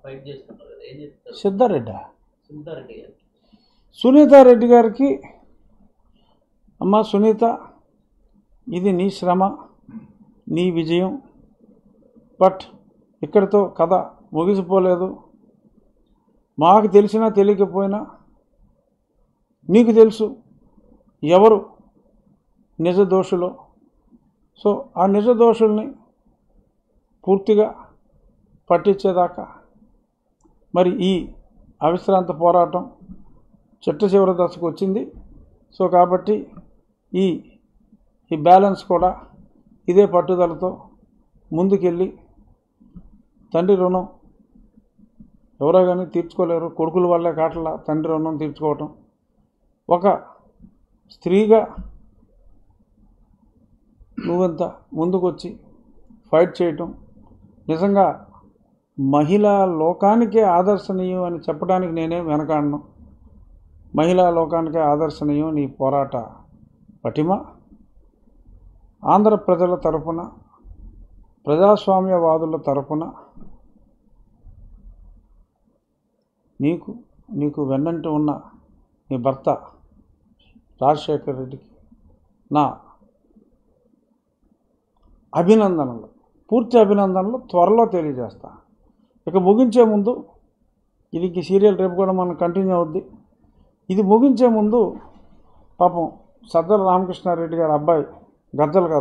fight చేస్తున్నారు కదా ఏం చెప్తారు సిద్ధారెడ్డి సునీతారెడ్డి గారు సునీతారెడ్డి గారికి అమ్మ సునీత ఇది నీ శ్రమ నీ విజయం బట్ ఇక్కడితో కథ ముగిసిపోలేదు మాకు తెలిసినా తెలియకపోయినా నీకు తెలుసు ఎవరు నిజ దోషులో సో ఆ నిజ దోషుల్ని పూర్తిగా పట్టించేదాకా మరి ఈ అవిశ్రాంత పోరాటం చిట్ట చివరి దశకు వచ్చింది సో కాబట్టి ఈ ఈ బ్యాలెన్స్ కూడా ఇదే పట్టుదలతో ముందుకెళ్ళి తండ్రి రుణం ఎవరో కానీ తీర్చుకోలేరు కొడుకుల వల్లే కాటల తండ్రి రుణం తీర్చుకోవటం ఒక స్త్రీగా నువ్వెంత ముందుకొచ్చి ఫైట్ చేయటం నిజంగా మహిళా లోకానికే ఆదర్శనీయం అని చెప్పడానికి నేనే వెనకాడను మహిళా లోకానికే ఆదర్శనీయం నీ పోరాట పటిమ ఆంధ్ర ప్రజల తరపున ప్రజాస్వామ్యవాదుల తరపున నీకు నీకు వెన్నంటి ఉన్న నీ భర్త రాజశేఖర్ రెడ్డికి నా అభినందనలు పూర్తి అభినందనలు త్వరలో తెలియజేస్తా ఇక ముగించే ముందు ఇది ఇంక సీరియల్ రేపు కూడా మనం కంటిన్యూ అవుద్ది ఇది ముగించే ముందు పాపం సద్దల రామకృష్ణారెడ్డి గారి అబ్బాయి గజ్జల